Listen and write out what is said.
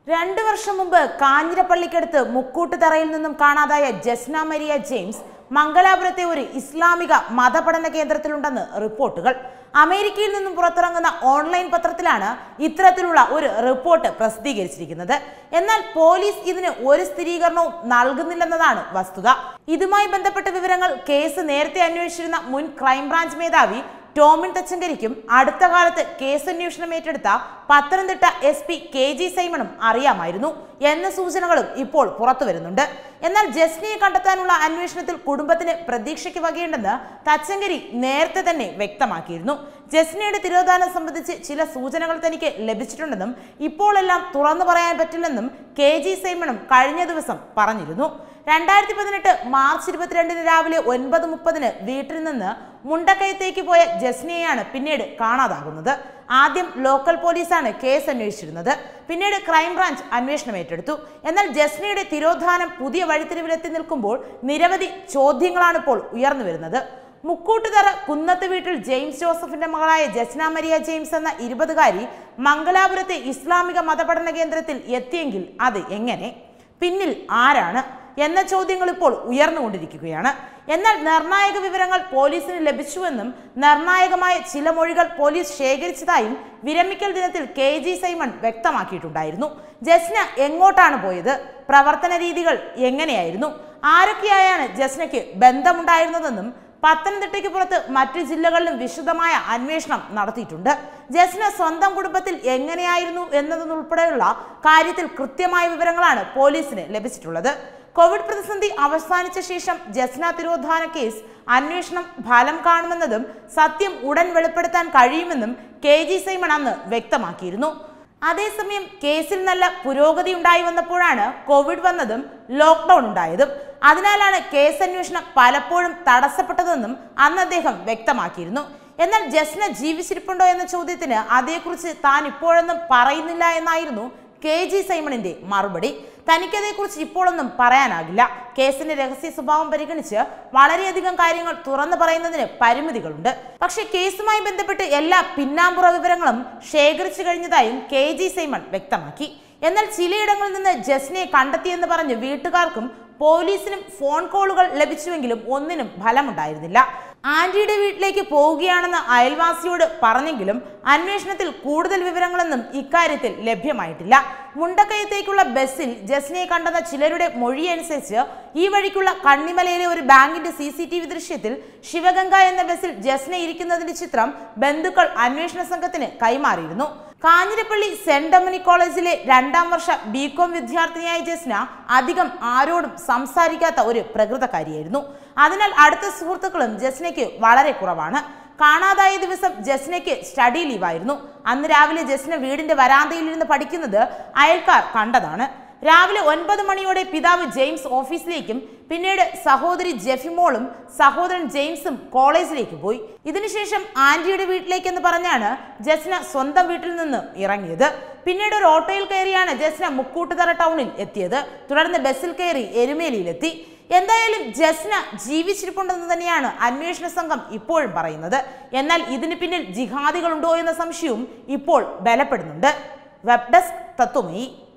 രണ്ടു വർഷം മുമ്പ് കാഞ്ഞിരപ്പള്ളിക്കടുത്ത് മുക്കൂട്ടുതറയിൽ നിന്നും കാണാതായ ജസ്ന മരിയ ജെയിംസ് മംഗലാപുരത്തെ ഒരു ഇസ്ലാമിക മതപഠന കേന്ദ്രത്തിലുണ്ടെന്ന് റിപ്പോർട്ടുകൾ അമേരിക്കയിൽ നിന്നും പുറത്തിറങ്ങുന്ന ഓൺലൈൻ പത്രത്തിലാണ് ഇത്തരത്തിലുള്ള ഒരു റിപ്പോർട്ട് പ്രസിദ്ധീകരിച്ചിരിക്കുന്നത് എന്നാൽ പോലീസ് ഇതിന് ഒരു സ്ഥിരീകരണവും നൽകുന്നില്ലെന്നതാണ് വസ്തുത ഇതുമായി ബന്ധപ്പെട്ട വിവരങ്ങൾ കേസ് നേരത്തെ അന്വേഷിച്ചിരുന്ന മുൻ ക്രൈംബ്രാഞ്ച് മേധാവി ടോമിൻ തച്ചങ്കരിക്കും അടുത്ത കാലത്ത് കേസന്വേഷണം ഏറ്റെടുത്ത Pathanamthitta S P K G സൈമണും അറിയാമായിരുന്നു എന്ന സൂചനകളും ഇപ്പോൾ പുറത്തു വരുന്നുണ്ട് എന്നാൽ ജസ്നയെ കണ്ടെത്താനുള്ള അന്വേഷണത്തിൽ കുടുംബത്തിന് പ്രതീക്ഷയ്ക്ക് വകയുണ്ടെന്ന് തച്ചങ്കരി നേരത്തെ തന്നെ വ്യക്തമാക്കിയിരുന്നു ജസ്നയുടെ തിരോധാനം സംബന്ധിച്ച് ചില സൂചനകൾ തനിക്ക് ലഭിച്ചിട്ടുണ്ടെന്നും ഇപ്പോഴെല്ലാം തുറന്നു പറയാൻ പറ്റില്ലെന്നും കെ ജി സൈമണും കഴിഞ്ഞ ദിവസം പറഞ്ഞിരുന്നു രണ്ടായിരത്തി പതിനെട്ട് മാർച്ച് ഇരുപത്തിരണ്ടിന് രാവിലെ ഒൻപത് മുപ്പതിന് വീട്ടിൽ നിന്ന് മുണ്ടക്കയത്തേക്ക് പോയ ജസ്നയെയാണ് പിന്നീട് കാണാതാകുന്നത് ആദ്യം ലോക്കൽ പോലീസാണ് കേസ് അന്വേഷിച്ചിരുന്നത് പിന്നീട് ക്രൈംബ്രാഞ്ച് അന്വേഷണം ഏറ്റെടുത്തു എന്നാൽ ജസ്നയുടെ തിരോധാനം പുതിയ വഴിത്തിരിവിലെത്തി നിൽക്കുമ്പോൾ നിരവധി ചോദ്യങ്ങളാണ് ഇപ്പോൾ ഉയർന്നു വരുന്നത് മുക്കൂട്ടുതറ കുന്നത്ത് വീട്ടിൽ ജെയിംസ് ജോസഫിന്റെ മകളായ ജസ്ന മരിയ ജെയിംസ് എന്ന ഇരുപതുകാരി മംഗലാപുരത്തെ ഇസ്ലാമിക മതപഠന കേന്ദ്രത്തിൽ എത്തിയെങ്കിൽ അത് എങ്ങനെ പിന്നിൽ ആരാണ് എന്ന ചോദ്യങ്ങൾ ഇപ്പോൾ ഉയർന്നുകൊണ്ടിരിക്കുകയാണ് എന്നാൽ നിർണായക വിവരങ്ങൾ പോലീസിന് ലഭിച്ചുവെന്നും നിർണായകമായ ചില മൊഴികൾ പോലീസ് ശേഖരിച്ചതായും വിരമിക്കൽ ദിനത്തിൽ കെ ജി സൈമൺ വ്യക്തമാക്കിയിട്ടുണ്ടായിരുന്നു ജസ്ന എങ്ങോട്ടാണ് പോയത് പ്രവർത്തന രീതികൾ എങ്ങനെയായിരുന്നു ആരൊക്കെയായാണ് ജസ്നയ്ക്ക് ബന്ധമുണ്ടായിരുന്നതെന്നും പത്തനംതിട്ടയ്ക്ക് പുറത്ത് മറ്റ് ജില്ലകളിലും വിശദമായ അന്വേഷണം നടത്തിയിട്ടുണ്ട് ജസ്ന സ്വന്തം കുടുംബത്തിൽ എങ്ങനെയായിരുന്നു എന്നതെന്നുൾപ്പെടെയുള്ള കാര്യത്തിൽ കൃത്യമായ വിവരങ്ങളാണ് പോലീസിന് ലഭിച്ചിട്ടുള്ളത് കോവിഡ് പ്രതിസന്ധി അവസാനിച്ച ശേഷം ജസ്ന തിരോധാന കേസ് അന്വേഷണം ഫലം കാണുമെന്നതും സത്യം ഉടൻ വെളിപ്പെടുത്താൻ കഴിയുമെന്നും കെ ജി സൈമൺ അന്ന് വ്യക്തമാക്കിയിരുന്നു അതേസമയം കേസിൽ നല്ല പുരോഗതി ഉണ്ടായി വന്നപ്പോഴാണ് കോവിഡ് വന്നതും ലോക്ക്ഡൌൺ ഉണ്ടായതും അതിനാലാണ് കേസ് അന്വേഷണം പലപ്പോഴും തടസ്സപ്പെട്ടതെന്നും അന്ന് അദ്ദേഹം വ്യക്തമാക്കിയിരുന്നു എന്നാൽ ജസ്ന ജീവിച്ചിരിപ്പുണ്ടോ എന്ന ചോദ്യത്തിന് അതേക്കുറിച്ച് താൻ ഇപ്പോഴൊന്നും പറയുന്നില്ല എന്നായിരുന്നു കെ ജി സൈമണിന്റെ മറുപടി തനിക്കതേക്കുറിച്ച് ഇപ്പോഴൊന്നും പറയാനാകില്ല കേസിന്റെ രഹസ്യ സ്വഭാവം പരിഗണിച്ച് വളരെയധികം കാര്യങ്ങൾ തുറന്നു പറയുന്നതിന് പരിമിതികളുണ്ട് പക്ഷേ കേസുമായി ബന്ധപ്പെട്ട് എല്ലാ പിന്നാമ്പുറ വിവരങ്ങളും ശേഖരിച്ചു കഴിഞ്ഞതായും കെ ജി സൈമൺ വ്യക്തമാക്കി എന്നാൽ ചിലയിടങ്ങളിൽ നിന്ന് ജസ്നയെ കണ്ടെത്തിയെന്ന് പറഞ്ഞ് വീട്ടുകാർക്കും പോലീസിനും ഫോൺ കോളുകൾ ലഭിച്ചുവെങ്കിലും ഒന്നിനും ഫലമുണ്ടായിരുന്നില്ല ആന്റിയുടെ വീട്ടിലേക്ക് പോവുകയാണെന്ന് അയൽവാസിയോട് പറഞ്ഞെങ്കിലും അന്വേഷണത്തിൽ കൂടുതൽ വിവരങ്ങളൊന്നും ഇക്കാര്യത്തിൽ ലഭ്യമായിട്ടില്ല മുണ്ടക്കയത്തേക്കുള്ള ബസ്സിൽ ജസ്നയെ കണ്ടെന്ന ചിലരുടെ മൊഴിയനുസരിച്ച് ഈ വഴിക്കുള്ള കണ്ണിമലയിലെ ഒരു ബാങ്കിന്റെ സി സി ടി വി ദൃശ്യത്തിൽ ശിവഗംഗ എന്ന ബസ്സിൽ ജസ്ന ഇരിക്കുന്നതിന്റെ ചിത്രം ബന്ധുക്കൾ അന്വേഷണ സംഘത്തിന് കൈമാറിയിരുന്നു കാഞ്ഞിരപ്പള്ളി സെന്റ് ഡൊമിനി കോളേജിലെ രണ്ടാം വർഷ ബി കോം വിദ്യാർത്ഥിനിയായ ജസ്ന അധികം ആരോടും സംസാരിക്കാത്ത ഒരു പ്രകൃതക്കാരിയായിരുന്നു അതിനാൽ അടുത്ത സുഹൃത്തുക്കളും ജസ്നയ്ക്ക് വളരെ കുറവാണ് കാണാതായ ദിവസം ജസ്നയ്ക്ക് സ്റ്റഡി ലീവായിരുന്നു അന്ന് രാവിലെ ജസ്ന വീടിന്റെ വരാന്തയിൽ ഇരുന്ന് പഠിക്കുന്നത് അയൽക്കാർ കണ്ടതാണ് രാവിലെ ഒൻപത് മണിയോടെ പിതാവ് ജെയിംസ് ഓഫീസിലേക്കും പിന്നീട് സഹോദരി ജെഫിമോളും സഹോദരൻ ജെയിംസും കോളേജിലേക്ക് പോയി ഇതിനുശേഷം ആന്റിയുടെ വീട്ടിലേക്കെന്ന് പറഞ്ഞാണ് ജസ്ന സ്വന്തം വീട്ടിൽ നിന്ന് ഇറങ്ങിയത് പിന്നീട് ഒരു ഓട്ടോയിൽ കയറിയാണ് ജസ്ന മുക്കൂട്ടുതറ ടൗണിൽ എത്തിയത് തുടർന്ന് ബസ്സിൽ കയറി എരുമേലിയിലെത്തി എന്തായാലും ജസ്ന ജീവിച്ചിരിപ്പുണ്ടെന്ന് തന്നെയാണ് അന്വേഷണ സംഘം ഇപ്പോഴും പറയുന്നത് എന്നാൽ ഇതിന് പിന്നിൽ ജിഹാദികളുണ്ടോ എന്ന സംശയവും ഇപ്പോൾ ബലപ്പെടുന്നുണ്ട് വെബ് ഡെസ്ക് തത്വമയി